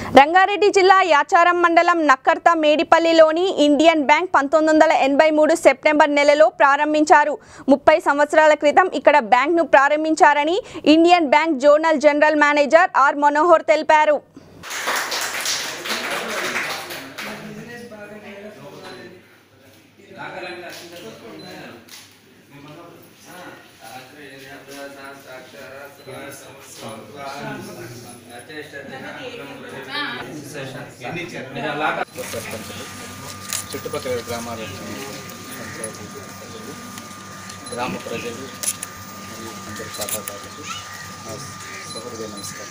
రంగారెడ్డి జిల్లా యాచారం మండలం నక్కర్త మేడిపల్లిలోని Indian bank పంతొమ్మిది వందల ఎనభై మూడు సెప్టెంబర్ నెలలో ప్రారంభించారు ముప్పై సంవత్సరాల క్రితం ఇక్కడ బ్యాంక్ను ప్రారంభించారని Indian bank zonal general manager R Manohar తెలిపారు సర్పంచులు చుట్టుపక్కల గ్రామాల పంచాయతీ ప్రజలు గ్రామ ప్రజలు మరియు అందరి ఖాతాదారులకు నా సహృదయ నమస్కారం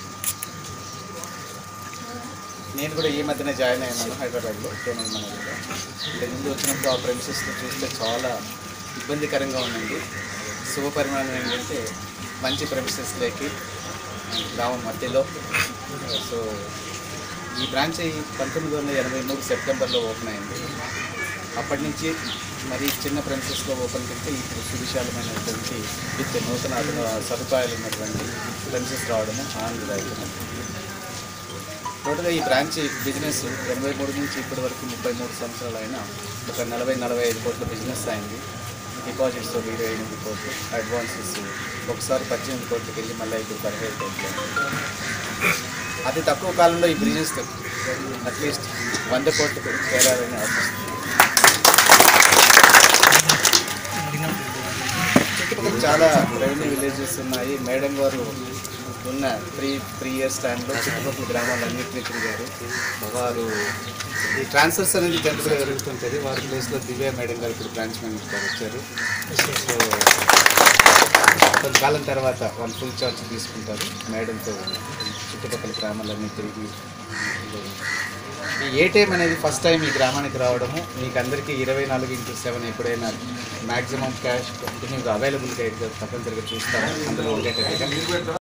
నేను కూడా ఈ మధ్యనే జాయిన్ అయినాను హైదరాబాద్లో జోనల్ మేనేజర్గా ఇంతకు ముందు వచ్చినప్పుడు ఆ ప్రెమిసెస్లో చూస్తే చాలా ఇబ్బందికరంగా ఉండింది శుభ పరిమాణం ఏంటంటే మంచి ప్రెమిసెస్ లేకి గ్రామం మధ్యలో సో ఈ బ్రాంచ్ ఈ పంతొమ్మిది వందల ఎనభై మూడు సెప్టెంబర్లో ఓపెన్ అయింది అప్పటి నుంచి మరి చిన్న ప్రెమిసెస్లో ఓపెన్ కంటే ఇప్పుడు సువిశాలమైనటువంటి విత్ నూతన అదన సదుపాయాలు ఉన్నటువంటి ప్రెమిసెస్ రావడము ఆనందదాయకము టోటల్గా ఈ బ్రాంచ్ బిజినెస్ ఎనభై మూడు నుంచి ఇప్పటి వరకు ముప్పై మూడు సంవత్సరాలు అయినా ఒక నలభై నలభై ఐదు కోట్ల బిజినెస్ అయింది డిపాజిట్స్ ఒక ఇరవై ఎనిమిది కోట్లు అడ్వాన్సెస్ ఒకసారి పద్దెనిమిది కోట్లకి వెళ్ళి మళ్ళీ ఇప్పుడు పదిహేడు కోట్లు అతి తక్కువ కాలంలో ఈ బిజినెస్ అట్లీస్ట్ వంద కోట్లకు చేరాలని ఆశిస్తుంది చుట్టుపక్కల చాలా రెవెన్యూ విలేజెస్ ఉన్నాయి మేడం గారు ఉన్న త్రీ త్రీ ఇయర్స్ టైంలో చుట్టుపక్కల గ్రామాలన్నింటినీ తిరిగారు వారు ఈ ట్రాన్స్ఫర్స్ అనేది జనరల్గా జరుగుతుంటుంది వారి ప్లేస్లో దివ్య మేడం గారు ఇప్పుడు బ్రాంచ్ మేనేజర్ గారు వచ్చారు సో కొంతకాలం తర్వాత వాళ్ళు ఫుల్ చార్జ్ తీసుకుంటారు మేడంతో చుట్టుపక్కల గ్రామాలన్నీ తిరిగి ఈ ఏటీఎం అనేది ఫస్ట్ టైం ఈ గ్రామానికి రావడము మీకు అందరికీ ఇరవై నాలుగు ఇంటూ సెవెన్ ఎప్పుడైనా మ్యాక్సిమం క్యాష్ కంటిన్యూగా అవైలబుల్గా తప్పనిసరిగా చూస్తాము అందులో ఉండేటట్టుగా